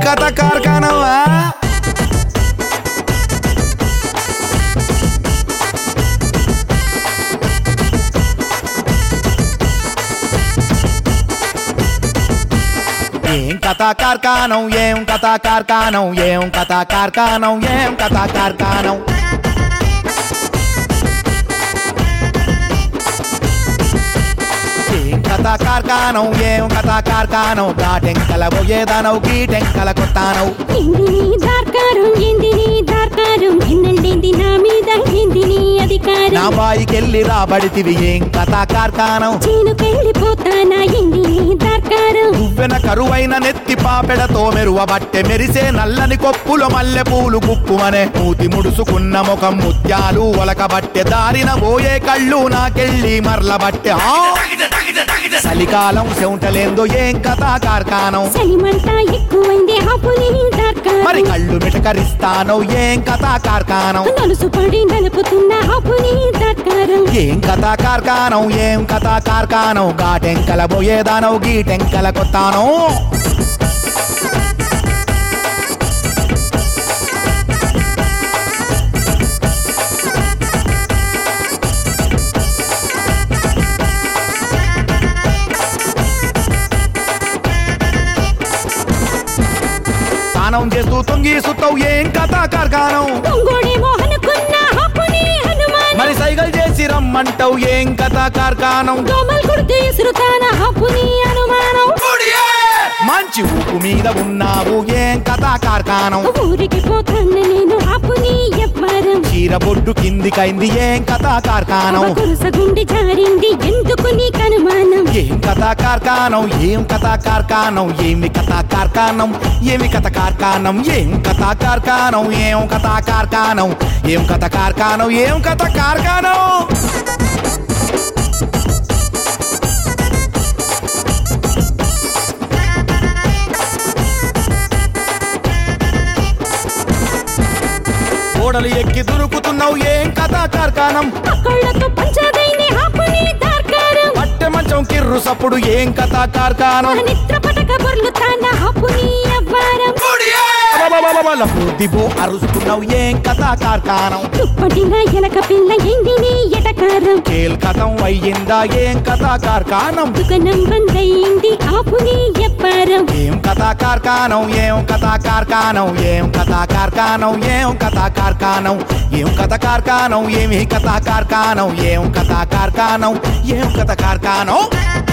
కథ కార్ఖానవా ఏం కథ కార్ఖానం ఏం కథ కార్ఖానం ఏం కథ కార్ఖానం ఏం కథ కార్ఖానం ఏం కథ కార్ఖానం ఏం కథ కార్ఖానం గాటెంకల పోయేదానవు గీటెంకల కొట్టానవు ఎందిని దార్కారం ఎందిని దార్కారం ఎన్నెల్లేంది నా మీద ఎందిని నా అధికారం బాయికెళ్ళి రాబడితివి ఏం కథ కార్ఖానం చేనుకెళ్ళిపోతానా ఎందిని దార్కారం నువ్వెన కరువైన నెత్తి పాపెడతో మెరువబట్టె మెరిసే నల్లని కొప్పుల మల్లె పూలు గుప్పుమనే మూతి ముడుసుకున్న ముఖం ముత్యాలు ఒలకబట్టె దారిన పోయే కళ్ళు నాకెళ్ళి మరలబట్టె ఆ! చలికాలం సెవుంటలేందో ఏం కథ కార్ఖానం చలిమంట ఎక్కువైంది ఆపుని మరి దార్కారం కళ్ళు మిటకరిస్తానో ఏం కథ కార్ఖానం నలుసు పడి నలుపుతున్న ఆపుని దార్కారం ఏం కథ కార్ఖానం ఏం కథ కార్ఖానం గాటెంకల పోయేదానవు గీటెంకల కొత్తాను స్నానం చేస్తూ తొంగి సుత్తవు ఏం కథ కార్ఖానం పొంగోడేమో అనుకున్న ఆపుని హనుమాన్ మరి సైగల్ చేసి రమ్మంటావు ఏం కథ కార్ఖానం దోమలు కొడితే ఇసురుతాన ఆపుని అనుమానం మంచి ఊపు మీద ఉన్నావు ఏం కథ కార్ఖానం ఊరికి పోతాన్న నేను ఆపుని ఎవ్వరం చీర బొడ్డు కిందికైంది ఏం కథ కార్ఖానం కురుస గుండె జారింది ఎందుకు నీకు అనుమానం ఏం కథ కార్ఖానం ఏం కథ కార్ఖానం ఏమి కథ కార్ఖానం ఏమి కథ కార్ఖానం ఏం కథ కార్ఖానం ఏం కథ కార్ఖానం ఏం కథ కార్ఖానం ఏం కథ కార్ఖానం ఓడలు ఎక్కి దొరుకుతున్నావు ఏం కథ కార్ఖానం పక్కళ్ళతో పంచదైని ఆపుని దార్కారం పట్టె మంచం కిర్రు సప్పుడు ఏం కథ కార్ఖానం నిద్ర పటక బొర్లుతాన ఆపుని ఎవ్వరం దిబో అరుస్తున్నావు ఏం కథ కార్ఖానం తుప్పటిన ఎలక పిల్ల ఎందిని ఎటకారం కేల్కతం అయ్యిందా ఏం కథ కార్ఖానం దుకాణం బందయింది ఆపుని ఎవ్వరం ఏం కథ కార్ఖానం ఏం కథ కార్ఖానం ఏం కథ కార్ఖానం ఏం కథ కార్ఖానం ఏం కథ కార్ఖానం ఏమి కథ కార్ఖానం ఏం కథ కార్ఖానం ఏం కథ కార్ఖానం